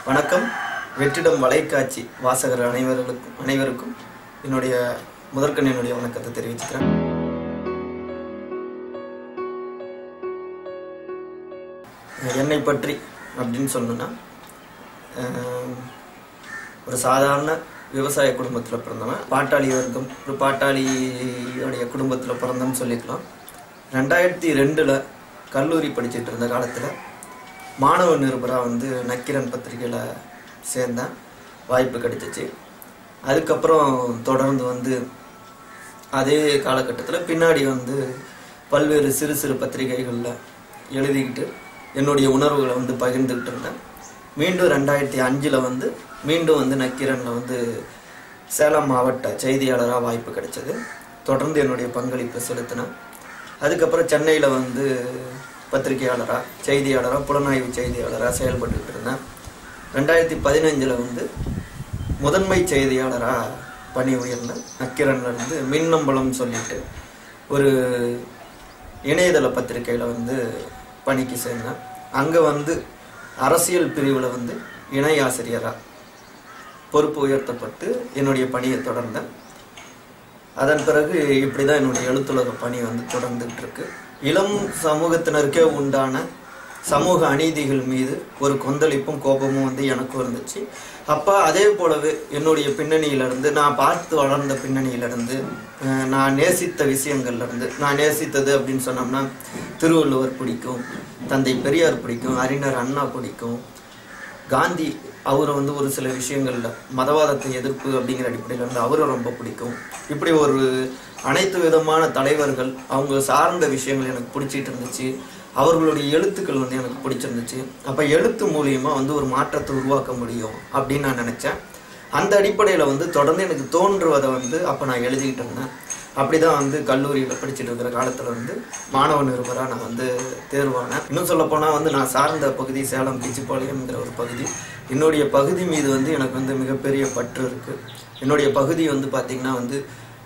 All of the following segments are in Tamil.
வணக்கம் வெற்றிடம் வலைக்காட்சி வாசகர் அனைவர்களுக்கும் அனைவருக்கும் என்னுடைய முதற்கண் என்னுடைய வணக்கத்தை தெரிவிச்சுக்கிறேன் என்னை பற்றி அப்படின்னு சொன்னோன்னா அஹ், ஒரு சாதாரண விவசாய குடும்பத்தில் பிறந்தவன் பாட்டாளி வர்க்கம் ஒரு பாட்டாளியோடைய குடும்பத்தில் பிறந்தோம்னு சொல்லிக்கலாம் ரெண்டாயிரத்தி ரெண்டில் கல்லூரி படிச்சுட்டு இருந்த காலத்தில் மாணவ நிருபராக வந்து நக்கிரன் பத்திரிகையில் சேர்ந்தேன் வாய்ப்பு கிடைச்சிச்சு அதுக்கப்புறம் தொடர்ந்து வந்து அதே காலகட்டத்தில் பின்னாடி வந்து பல்வேறு சிறு சிறு பத்திரிகைகளில் எழுதிக்கிட்டு என்னுடைய உணர்வுகளை வந்து பகிர்ந்துக்கிட்டு இருந்தேன் மீண்டும் ரெண்டாயிரத்தி அஞ்சில் வந்து மீண்டும் வந்து நக்கீரனில் வந்து சேலம் மாவட்ட செய்தியாளராக வாய்ப்பு கிடைச்சது தொடர்ந்து என்னுடைய பங்களிப்பை செலுத்தினேன் அதுக்கப்புறம் சென்னையில் வந்து பத்திரிகையாளராக செய்தியாளராக புலனாய்வு செய்தியாளராக செயல்பட்டுக்கிட்டு இருந்தேன் ரெண்டாயிரத்தி பதினஞ்சில் வந்து முதன்மை செய்தியாளராக பணி உயர்ந்தேன் நக்கிரன்ல இருந்து மின்னம்பலம் சொல்லிட்டு ஒரு இணையதள பத்திரிக்கையில் வந்து பணிக்கு சேர்ந்தேன் அங்கே வந்து அரசியல் பிரிவில் வந்து இணை ஆசிரியராக பொறுப்பு உயர்த்தப்பட்டு என்னுடைய பணியை தொடர்ந்தேன் அதன் பிறகு இப்படி தான் என்னுடைய எழுத்துலக பணி வந்து தொடர்ந்துகிட்டு இருக்கு இளம் சமூகத்தினருக்கே உண்டான சமூக அநீதிகள் மீது ஒரு கொந்தளிப்பும் கோபமும் வந்து எனக்கும் இருந்துச்சு அப்போ அதே போலவே என்னுடைய பின்னணியிலிருந்து நான் பார்த்து வளர்ந்த பின்னணியிலிருந்து அஹ், நான் நேசித்த விஷயங்கள்லேருந்து நான் நேசித்தது அப்படின்னு சொன்னோம்னா திருவள்ளுவர் பிடிக்கும் தந்தை பெரியார் பிடிக்கும் அறிஞர் அண்ணா பிடிக்கும் காந்தி அவரை வந்து ஒரு சில விஷயங்கள்ல மதவாதத்தை எதிர்ப்பு அப்படிங்கிற அடிப்படையில் வந்து அவரை ரொம்ப பிடிக்கும் இப்படி ஒரு அனைத்து விதமான தலைவர்கள் அவங்க சார்ந்த விஷயங்கள் எனக்கு பிடிச்சிட்டு இருந்துச்சு அவர்களுடைய எழுத்துக்கள் வந்து எனக்கு பிடிச்சிருந்துச்சு அப்போ எழுத்து மூலியமா வந்து ஒரு மாற்றத்தை உருவாக்க முடியும் அப்படின்னு நான் நினச்சேன் அந்த அடிப்படையில் வந்து தொடர்ந்து எனக்கு தோன்றுவதை வந்து அப்போ நான் எழுதிக்கிட்டு இருந்தேன் அப்படிதான் வந்து கல்லூரியில் படிச்சுட்டு இருக்கிற காலத்தில் வந்து மாணவ நிருபராக நான் வந்து தேர்வானேன் இன்னும் சொல்ல போனால் வந்து நான் சார்ந்த பகுதி சேலம் கிச்சிப்பாளையம்ங்கிற ஒரு பகுதி என்னுடைய பகுதி மீது வந்து எனக்கு வந்து மிகப்பெரிய பற்று இருக்குது என்னுடைய பகுதி வந்து பார்த்திங்கன்னா வந்து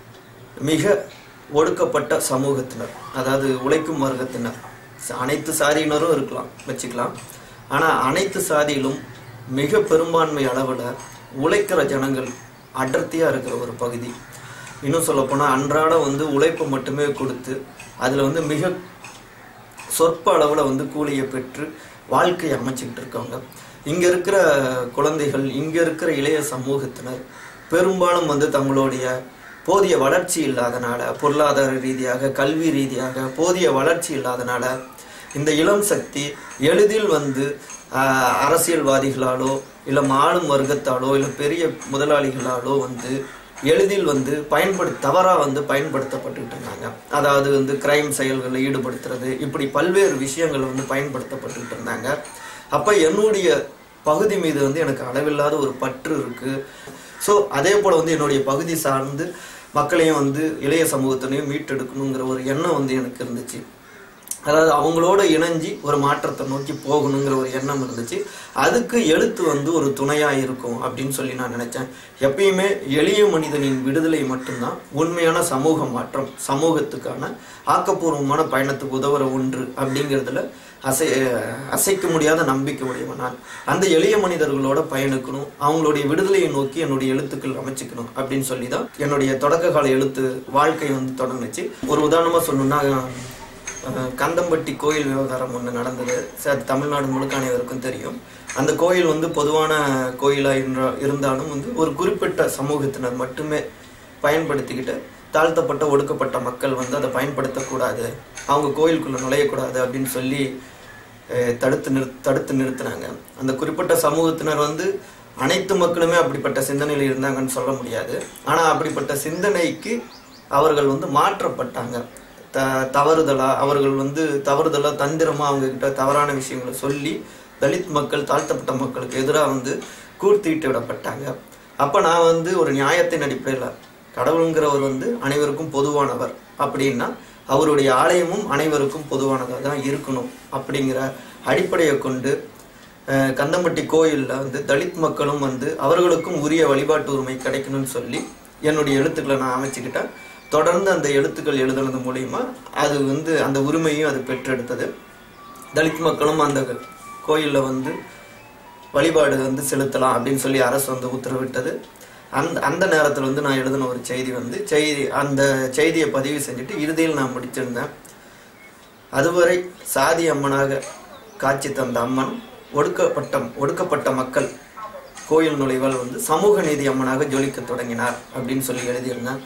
மிக ஒடுக்கப்பட்ட சமூகத்தினர் அதாவது உழைக்கும் வர்க்கத்தினர் ச- அனைத்து சாதியினரும் இருக்கலாம் வச்சுக்கலாம் ஆனால் அனைத்து சாதியிலும் மிக பெரும்பான்மை அளவில் உழைக்கிற ஜனங்கள் அடர்த்தியாக இருக்கிற ஒரு பகுதி இன்னும் சொல்லப்போனால் அன்றாட வந்து உழைப்பை மட்டுமே கொடுத்து அதில் வந்து மிக சொற்ப அளவில் வந்து கூலியை பெற்று வாழ்க்கையை அமைச்சுக்கிட்டு இருக்காங்க இங்கே இருக்கிற குழந்தைகள் இங்கே இருக்கிற இளைய சமூகத்தினர் பெரும்பாலும் வந்து தங்களுடைய போதிய வளர்ச்சி இல்லாதனால பொருளாதார ரீதியாக கல்வி ரீதியாக போதிய வளர்ச்சி இல்லாதனால இந்த இளம் சக்தி எளிதில் வந்து ஆஹ், அரசியல்வாதிகளாலோ இல்லை ஆளும் வர்க்கத்தாலோ இல்லை பெரிய முதலாளிகளாலோ வந்து எளிதில் வந்து பயன்படு தவறாக வந்து பயன்படுத்தப்பட்டுக்கிட்டு இருந்தாங்க அதாவது வந்து கிரைம் செயல்களில் ஈடுபடுத்துறது இப்படி பல்வேறு விஷயங்கள் வந்து பயன்படுத்தப்பட்டுக்கிட்டு இருந்தாங்க அப்போ என்னுடைய பகுதி மீது வந்து எனக்கு அளவில்லாத ஒரு பற்று இருக்கு ஸோ அதே போல் வந்து என்னுடைய பகுதி சார்ந்து மக்களையும் வந்து இளைய சமூகத்தினையும் மீட்டெடுக்கணுங்கிற ஒரு எண்ணம் வந்து எனக்கு இருந்துச்சு அதாவது அவங்களோட இணைஞ்சி ஒரு மாற்றத்தை நோக்கி போகணுங்கிற ஒரு எண்ணம் இருந்துச்சு அதுக்கு எழுத்து வந்து ஒரு துணையா இருக்கும் அப்படின்னு சொல்லி நான் நினைச்சேன் எப்பயுமே எளிய மனிதனின் விடுதலை மட்டும்தான் உண்மையான சமூக மாற்றம் சமூகத்துக்கான ஆக்கப்பூர்வமான பயணத்துக்கு உதவுற ஒன்று அப்படிங்கிறதுல அசை அசைக்க முடியாத நம்பிக்கை உடையவன் நான் அந்த எளிய மனிதர்களோட பயணிக்கணும் அவங்களுடைய விடுதலையை நோக்கி என்னுடைய எழுத்துக்கள் அமைச்சுக்கணும் அப்படின்னு சொல்லி தான் என்னுடைய தொடக்க கால எழுத்து வாழ்க்கை வந்து தொடங்குச்சு ஒரு உதாரணமா சொல்லணும்னா அஹ் கந்தம்பட்டி கோயில் விவகாரம் ஒன்று நடந்தது சார் தமிழ்நாடு முழுக்க அனைவருக்கும் தெரியும் அந்த கோயில் வந்து பொதுவான கோயிலாக இருந்த இருந்தாலும் வந்து ஒரு குறிப்பிட்ட சமூகத்தினர் மட்டுமே பயன்படுத்திக்கிட்டு தாழ்த்தப்பட்ட ஒடுக்கப்பட்ட மக்கள் வந்து அதை பயன்படுத்தக்கூடாது அவங்க கோயிலுக்குள்ளே நுழையக்கூடாது அப்படின்னு சொல்லி அஹ், தடுத்து நிறு தடுத்து நிறுத்தினாங்க அந்த குறிப்பிட்ட சமூகத்தினர் வந்து அனைத்து மக்களுமே அப்படிப்பட்ட சிந்தனையில் இருந்தாங்கன்னு சொல்ல முடியாது ஆனால் அப்படிப்பட்ட சிந்தனைக்கு அவர்கள் வந்து மாற்றப்பட்டாங்க த தவறுதலா அவர்கள் வந்து தவறுதலா தந்திரமா அவங்க கிட்ட தவறான விஷயங்களை சொல்லி தலித் மக்கள் தாழ்த்தப்பட்ட மக்களுக்கு எதிராக வந்து கூர்த்திட்டு விடப்பட்டாங்க அப்ப நான் வந்து ஒரு நியாயத்தின் அடிப்படையில் கடவுளுங்கிறவர் வந்து அனைவருக்கும் பொதுவானவர் அப்படின்னா அவருடைய ஆலயமும் அனைவருக்கும் பொதுவானதாக தான் இருக்கணும் அப்படிங்கிற அடிப்படையை கொண்டு அஹ், கந்தம்பட்டி கோயிலில் வந்து தலித் மக்களும் வந்து அவர்களுக்கும் உரிய வழிபாட்டு உரிமை கிடைக்கணும்னு சொல்லி என்னுடைய எழுத்துக்களை நான் அமைச்சுக்கிட்டேன் தொடர்ந்து அந்த எழுத்துக்கள் எழுதுனது மூலியமா அது வந்து அந்த உரிமையும் அது பெற்றெடுத்தது தலித் மக்களும் அந்த கோயிலில் வந்து வழிபாடு வந்து செலுத்தலாம் அப்படின்னு சொல்லி அரசு வந்து உத்தரவிட்டது அந்த அந்த நேரத்தில் வந்து நான் எழுதின ஒரு செய்தி வந்து செய்தி அந்த செய்தியை பதிவு செஞ்சுட்டு இறுதியில் நான் முடிச்சிருந்தேன் அதுவரை சாதி அம்மனாக காட்சி தந்த அம்மன் ஒடுக்கப்பட்ட ஒடுக்கப்பட்ட மக்கள் கோயில் நுழைவால் வந்து சமூக நீதி அம்மனாக ஜொலிக்க தொடங்கினார் அப்படின்னு சொல்லி எழுதியிருந்தேன்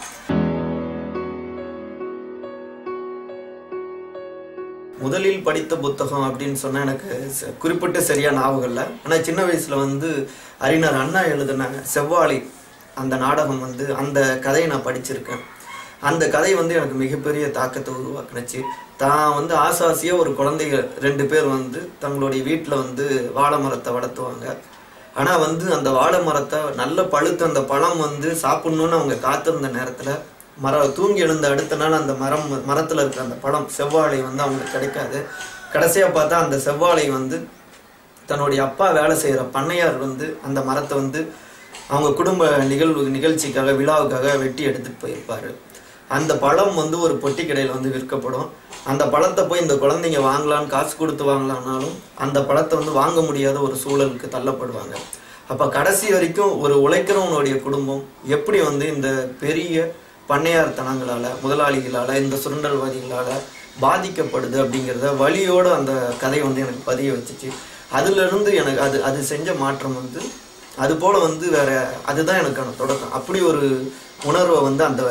முதலில் படித்த புத்தகம் அப்படின்னு சொன்னா எனக்கு ச- குறிப்பிட்டு சரியா ஞாபகம் இல்லை ஆனா சின்ன வயசுல வந்து அறிஞர் அண்ணா எழுதின செவ்வாழை அந்த நாடகம் வந்து அந்த கதையை நான் படிச்சிருக்கேன் அந்த கதை வந்து எனக்கு மிகப்பெரிய தாக்கத்தை உருவாக்குனுச்சு தான் வந்து ஆசாசியா ஒரு குழந்தைங்க ரெண்டு பேர் வந்து தங்களுடைய வீட்டில் வந்து வாழை மரத்தை வளர்த்துவாங்க ஆனா வந்து அந்த வாழை மரத்தை நல்ல பழுத்த அந்த பழம் வந்து சாப்பிடணும்னு அவங்க காத்திருந்த நேரத்துல மரம் தூங்கி எழுந்த அடுத்த நாள் அந்த மரம் மரத்துல இருக்கிற அந்த பழம் செவ்வாழை வந்து அவங்களுக்கு கிடைக்காது கடைசியா பார்த்தா அந்த செவ்வாழை வந்து தன்னுடைய அப்பா வேலை செய்யற பண்ணையார் வந்து அந்த மரத்தை வந்து அவங்க குடும்ப நிகழ்வு நிகழ்ச்சிக்காக விழாவுக்காக வெட்டி எடுத்துட்டு போயிருப்பாரு அந்த பழம் வந்து ஒரு பொட்டி கடையில் வந்து விற்கப்படும் அந்த பழத்தை போய் இந்த குழந்தைங்க வாங்கலான்னு காசு கொடுத்து வாங்கலாம்னாலும் அந்த பழத்தை வந்து வாங்க முடியாத ஒரு சூழலுக்கு தள்ளப்படுவாங்க அப்ப கடைசி வரைக்கும் ஒரு உழைக்கிறவனுடைய குடும்பம் எப்படி வந்து இந்த பெரிய பண்ணையார் தனங்களால முதலாளிகளால இந்த சுரண்டல்வாதிகளால பாதிக்கப்படுது அப்படிங்கிறத வழியோட அந்த கதை வந்து எனக்கு பதிய வச்சுச்சு அதுல இருந்து எனக்கு அது அது செஞ்ச மாற்றம் வந்து அது போல வந்து வேற அதுதான் எனக்கான தொடக்கம் அப்படி ஒரு உணர்வை வந்து அந்த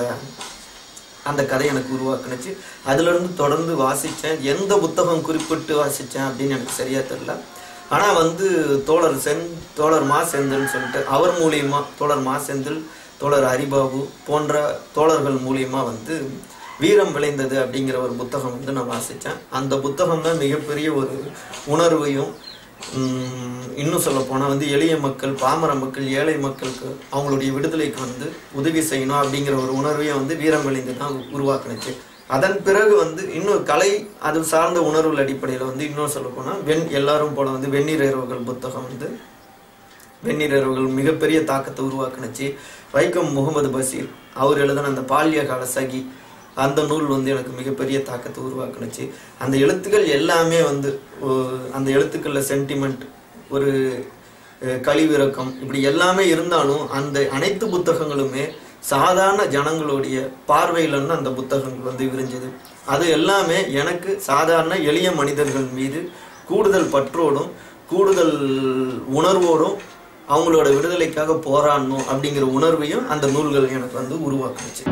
அந்த கதை எனக்கு உருவாக்குனுச்சு அதுல இருந்து தொடர்ந்து வாசிச்சேன் எந்த புத்தகம் குறிப்பிட்டு வாசிச்சேன் அப்படின்னு எனக்கு சரியா தெரியல ஆனா வந்து தோழர் சென் தோழர் மா செந்தில்னு சொல்லிட்டு அவர் மூலியமா தோழர் மா செந்தில் தோழர் ஹரிபாபு போன்ற தோழர்கள் மூலியமா வந்து வீரம் விளைந்தது அப்படிங்கிற ஒரு புத்தகம் வந்து நான் வாசிச்சேன் அந்த புத்தகம் தான் மிகப்பெரிய ஒரு உணர்வையும் உம், இன்னும் சொல்ல போனா வந்து எளிய மக்கள் பாமர மக்கள் ஏழை மக்களுக்கு அவங்களுடைய விடுதலைக்கு வந்து உதவி செய்யணும் அப்படிங்கிற ஒரு உணர்வையும் வந்து வீரம் விளைந்து தான் உருவாக்குனுச்சு அதன் பிறகு வந்து இன்னும் கலை அது சார்ந்த உணர்வுகள் அடிப்படையில் வந்து இன்னும் சொல்ல போனா வெண் எல்லாரும் போல வந்து வெந்நீர் இரவுகள் புத்தகம் வந்து வெந்நீர் இரவுகள் மிகப்பெரிய தாக்கத்தை உருவாக்குனுச்சு வைக்கம் முகமது பஷீர் அவர் எழுதின அந்த பால்ய கால சகி அந்த நூல் வந்து எனக்கு மிகப்பெரிய தாக்கத்தை உருவாக்குனுச்சு அந்த எழுத்துக்கள் எல்லாமே வந்து ஒ- அந்த எழுத்துக்கள்ல சென்டிமெண்ட் ஒரு அஹ், கழிவிறக்கம் இப்படி எல்லாமே இருந்தாலும் அந்த அனைத்து புத்தகங்களுமே சாதாரண ஜனங்களுடைய பார்வையிலன்னு அந்த புத்தகங்கள் வந்து விரிஞ்சது அது எல்லாமே எனக்கு சாதாரண எளிய மனிதர்கள் மீது கூடுதல் பற்றோடும் கூடுதல் உணர்வோடும் அவங்களோட விடுதலைக்காக போராடணும் அப்படிங்கிற உணர்வையும் அந்த நூல்கள் எனக்கு வந்து உருவாக்குனுச்சு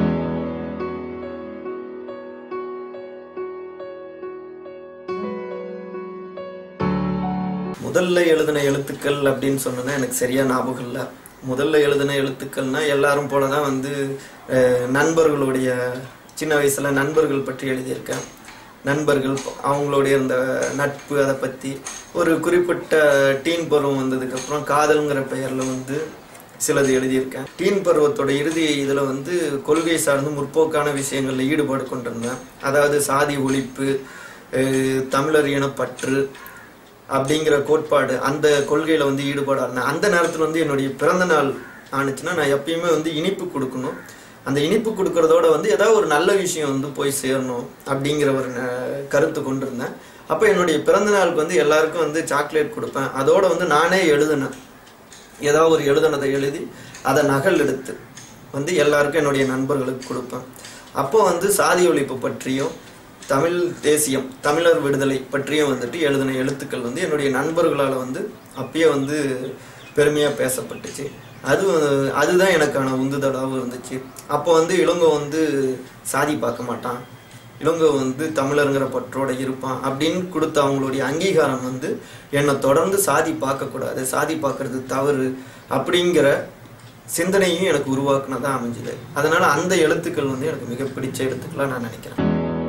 முதல்ல எழுதின எழுத்துக்கள் அப்படின்னு சொன்னது எனக்கு சரியா ஞாபகம் இல்லை முதல்ல எழுதின எழுத்துக்கள்னா எல்லாரும் போல தான் வந்து அஹ், நண்பர்களுடைய சின்ன வயசுல நண்பர்கள் பற்றி எழுதியிருக்கேன் நண்பர்கள் அவங்களுடைய இந்த நட்பு அதை பத்தி ஒரு குறிப்பிட்ட டீன் பருவம் வந்ததுக்கு அப்புறம் காதல்ங்கிற பெயர்ல வந்து சிலது எழுதியிருக்கேன் டீன் பருவத்தோட இறுதி இதுல வந்து கொள்கை சார்ந்து முற்போக்கான விஷயங்கள்ல ஈடுபாடு கொண்டிருந்தேன் அதாவது சாதி ஒழிப்பு அஹ், தமிழர் இனப்பற்று அப்படிங்கிற கோட்பாடு அந்த கொள்கையில வந்து ஈடுபாடா இருந்தேன் அந்த நேரத்துல வந்து என்னுடைய பிறந்த நாள் ஆணுச்சுன்னா நான் எப்பயுமே வந்து இனிப்பு கொடுக்கணும் அந்த இனிப்பு கொடுக்கறதோட வந்து ஏதாவது ஒரு நல்ல விஷயம் வந்து போய் சேரணும் அப்படிங்கிற ஒரு ந- கருத்து கொண்டிருந்தேன் அப்போ என்னுடைய பிறந்த நாளுக்கு வந்து எல்லாருக்கும் வந்து சாக்லேட் கொடுப்பேன் அதோட வந்து நானே எழுதினேன் ஏதாவது ஒரு எழுதுனதை எழுதி அதை நகல் எடுத்து வந்து எல்லாருக்கும் என்னுடைய நண்பர்களுக்கு கொடுப்பேன் அப்போ வந்து சாதி ஒழிப்பு பற்றியும் தமிழ் தேசியம் தமிழர் விடுதலை பற்றியும் வந்துட்டு எழுதின எழுத்துக்கள் வந்து என்னுடைய நண்பர்களால் வந்து அப்பயே வந்து பெருமையாக பேசப்பட்டுச்சு அது அதுதான் எனக்கான உந்துதலாகவும் இருந்துச்சு அப்போ வந்து இளங்கோ வந்து சாதி பார்க்க மாட்டான் இளங்கோ வந்து தமிழருங்கிற பற்றோட இருப்பான் அப்படின்னு கொடுத்த அவங்களுடைய அங்கீகாரம் வந்து என்னை தொடர்ந்து சாதி பார்க்கக்கூடாது சாதி பார்க்கறது தவறு அப்படிங்கிற சிந்தனையும் எனக்கு உருவாக்குனதா அமைஞ்சுது அதனால அந்த எழுத்துக்கள் வந்து எனக்கு மிக பிடிச்ச எழுத்துக்களா நான் நினைக்கிறேன்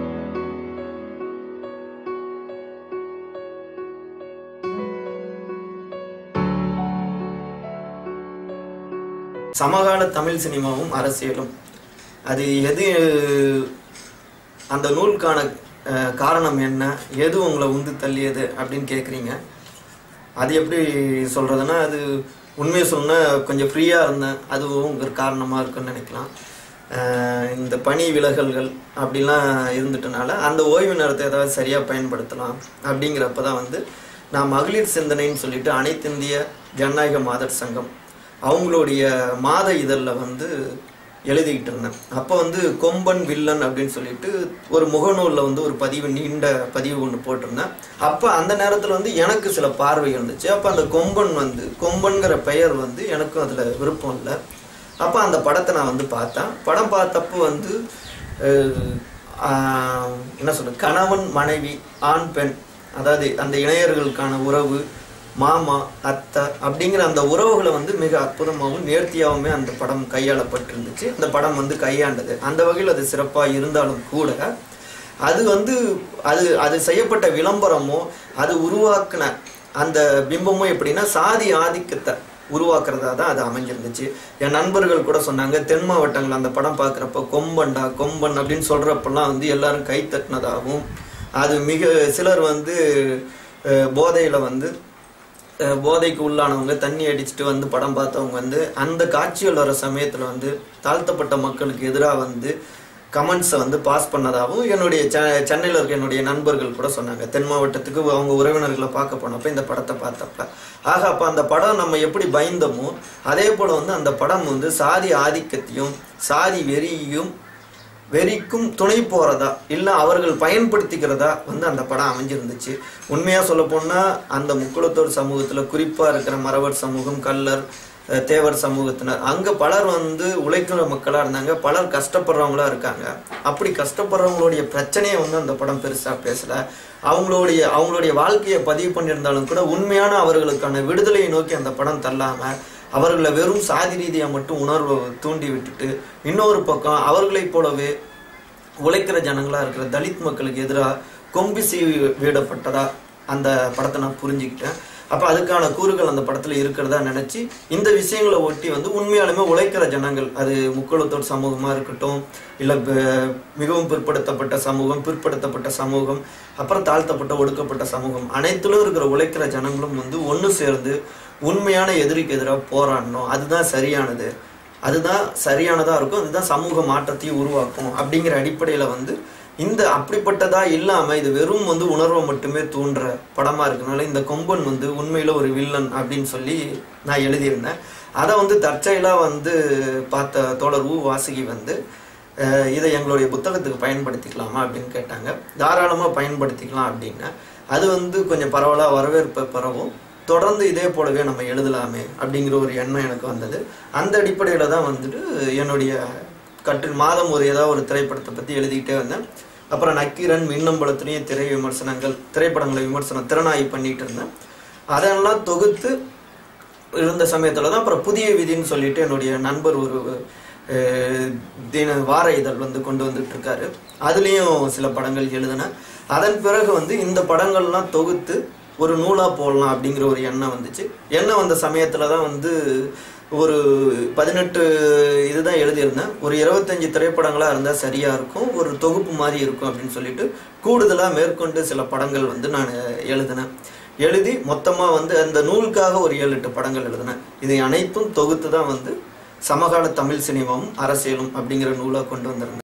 சமகால தமிழ் சினிமாவும் அரசியலும் அது எது அந்த நூலுக்கான அஹ், காரணம் என்ன எது உங்களை உந்து தள்ளியது அப்படின்னு கேட்குறீங்க அது எப்படி சொல்றதுன்னா அது உண்மையை சொன்னா கொஞ்சம் ஃப்ரீயாக இருந்தேன் அதுவும் ஒரு காரணமாக இருக்குன்னு நினைக்கலாம் அஹ், இந்த பணி விலகல்கள் அப்படிலாம் இருந்துட்டனால அந்த ஓய்வு நேரத்தை ஏதாவது சரியாக பயன்படுத்தலாம் அப்படிங்கிறப்ப தான் வந்து நான் மகளிர் சிந்தனைன்னு சொல்லிட்டு அனைத்து இந்திய ஜனநாயக மாதர் சங்கம் அவங்களுடைய மாத இதழில் வந்து எழுதிக்கிட்டு இருந்தேன் அப்போ வந்து கொம்பன் வில்லன் அப்படின்னு சொல்லிட்டு ஒரு முகநூலில் வந்து ஒரு பதிவு நீண்ட பதிவு ஒன்று போட்டிருந்தேன் அப்போ அந்த நேரத்தில் வந்து எனக்கு சில பார்வை இருந்துச்சு அப்போ அந்த கொம்பன் வந்து கொம்பன்கிற பெயர் வந்து எனக்கும் அதில் விருப்பம் இல்லை அப்போ அந்த படத்தை நான் வந்து பார்த்தேன் படம் பார்த்தப்போ வந்து அஹ், ஆஹ், என்ன சொல்றது கணவன் மனைவி ஆண் பெண் அதாவது அந்த இணையர்களுக்கான உறவு மாமா அத்தை அப்படிங்கிற அந்த உறவுகளை வந்து மிக அற்புதமாகவும் நேர்த்தியாகவுமே அந்த படம் கையாளப்பட்டிருந்துச்சு அந்த படம் வந்து கையாண்டது அந்த வகையில் அது சிறப்பாக இருந்தாலும் கூட அது வந்து அது அது செய்யப்பட்ட விளம்பரமோ அது உருவாக்குன அந்த பிம்பமோ எப்படின்னா சாதி ஆதிக்கத்தை உருவாக்குறதா தான் அது அமைஞ்சிருந்துச்சு என் நண்பர்கள் கூட சொன்னாங்க தென் மாவட்டங்கள் அந்த படம் பார்க்குறப்ப கொம்பன்டா கொம்பன் அப்படின்னு சொல்கிறப்பெல்லாம் வந்து எல்லாரும் கை தட்டினதாகவும் அது மிக சிலர் வந்து அஹ், போதையில வந்து அஹ், போதைக்கு உள்ளானவங்க தண்ணி அடிச்சுட்டு வந்து படம் பார்த்தவங்க வந்து அந்த காட்சிகள் வர சமயத்தில் வந்து தாழ்த்தப்பட்ட மக்களுக்கு எதிராக வந்து கமெண்ட்ஸை வந்து பாஸ் பண்ணதாகவும் என்னுடைய செ சென்னையில் இருக்க என்னுடைய நண்பர்கள் கூட சொன்னாங்க தென் மாவட்டத்துக்கு அவங்க உறவினர்களை பார்க்க போனப்ப இந்த படத்தை பார்த்தப்ப ஆக அப்போ அந்த படம் நம்ம எப்படி பயந்தோமோ அதே போல் வந்து அந்த படம் வந்து சாதி ஆதிக்கத்தையும் சாதி வெறியையும் வெறிக்கும் துணை போறதா இல்லை அவர்கள் பயன்படுத்திக்கிறதா வந்து அந்த படம் அமைஞ்சிருந்துச்சு உண்மையாக சொல்ல போனால் அந்த முக்குளத்தோர் சமூகத்தில் குறிப்பாக இருக்கிற மறவர் சமூகம் கல்லர் அஹ், தேவர் சமூகத்தினர் அங்கே பலர் வந்து உழைக்கிற மக்களாக இருந்தாங்க பலர் கஷ்டப்படுறவங்களா இருக்காங்க அப்படி கஷ்டப்படுறவங்களுடைய பிரச்சனையை வந்து அந்த படம் பெருசாக பேசல அவங்களுடைய அவங்களுடைய வாழ்க்கையை பதிவு பண்ணியிருந்தாலும் கூட உண்மையான அவர்களுக்கான விடுதலையை நோக்கி அந்த படம் தள்ளாமல் அவர்களை வெறும் சாதி ரீதியாக மட்டும் உணர்வை தூண்டி விட்டுட்டு இன்னொரு பக்கம் அவர்களைப் போலவே உழைக்கிற ஜனங்களா இருக்கிற தலித் மக்களுக்கு எதிராக கொம்பி சீவி வீடப்பட்டதா அந்த படத்தை நான் புரிஞ்சுக்கிட்டேன் அப்போ அதுக்கான கூறுகள் அந்த படத்தில் இருக்கிறதா நினச்சி இந்த விஷயங்களை ஒட்டி வந்து உண்மையாலுமே உழைக்கிற ஜனங்கள் அது முக்குளத்தோர் சமூகமாக இருக்கட்டும் இல்லை மிகவும் பிற்படுத்தப்பட்ட சமூகம் பிற்படுத்தப்பட்ட சமூகம் அப்புறம் தாழ்த்தப்பட்ட ஒடுக்கப்பட்ட சமூகம் அனைத்திலும் இருக்கிற உழைக்கிற ஜனங்களும் வந்து ஒன்று சேர்ந்து உண்மையான எதிரிக்கு எதிராக போராடணும் அதுதான் சரியானது அதுதான் சரியானதா இருக்கும் அதுதான் சமூக மாற்றத்தையும் உருவாக்கும் அப்படிங்கிற அடிப்படையில வந்து இந்த அப்படிப்பட்டதா இல்லாம இது வெறும் வந்து உணர்வை மட்டுமே தூண்டுற படமா இருக்கனால இந்த கொம்பன் வந்து உண்மையில ஒரு வில்லன் அப்படின்னு சொல்லி நான் எழுதியிருந்தேன் அதை வந்து தற்செயலா வந்து பார்த்த தோழர் ஊ வாசுகி வந்து அஹ், இதை எங்களுடைய புத்தகத்துக்கு பயன்படுத்திக்கலாமா அப்படின்னு கேட்டாங்க தாராளமா பயன்படுத்திக்கலாம் அப்படின்னு அது வந்து கொஞ்சம் பரவலாக வரவேற்பை பெறவும் தொடர்ந்து இதே போலவே நம்ம எழுதலாமே அப்படிங்கிற ஒரு எண்ணம் எனக்கு வந்தது அந்த அடிப்படையில் தான் வந்துட்டு என்னுடைய கற்று மாதம் ஒரு ஏதாவது ஒரு திரைப்படத்தை பற்றி எழுதிக்கிட்டே வந்தேன் அப்புறம் நக்கீரன் மின்னம்பலத்துலேயும் திரை விமர்சனங்கள் திரைப்படங்களை விமர்சனம் திறனாய்வு பண்ணிட்டு இருந்தேன் அதெல்லாம் தொகுத்து இருந்த சமயத்தில் தான் அப்புறம் புதிய விதின்னு சொல்லிட்டு என்னுடைய நண்பர் ஒரு அஹ், தின வார இதழ் வந்து கொண்டு வந்துட்டு இருக்காரு அதுலேயும் சில படங்கள் எழுதினேன் அதன் பிறகு வந்து இந்த படங்கள்லாம் தொகுத்து ஒரு நூலாக போடலாம் அப்படிங்கிற ஒரு எண்ணம் வந்துச்சு எண்ணம் வந்த சமயத்தில் தான் வந்து ஒரு பதினெட்டு இதுதான் எழுதியிருந்தேன் ஒரு இருபத்தஞ்சி திரைப்படங்களாக இருந்தால் சரியாக இருக்கும் ஒரு தொகுப்பு மாதிரி இருக்கும் அப்படின்னு சொல்லிட்டு கூடுதலாக மேற்கொண்டு சில படங்கள் வந்து நான் எழுதினேன் எழுதி மொத்தமாக வந்து அந்த நூலுக்காக ஒரு ஏழு எட்டு படங்கள் எழுதினேன் இதை அனைத்தும் தொகுத்து தான் வந்து சமகால தமிழ் சினிமாவும் அரசியலும் அப்படிங்கிற நூலாக கொண்டு வந்திருந்தேன்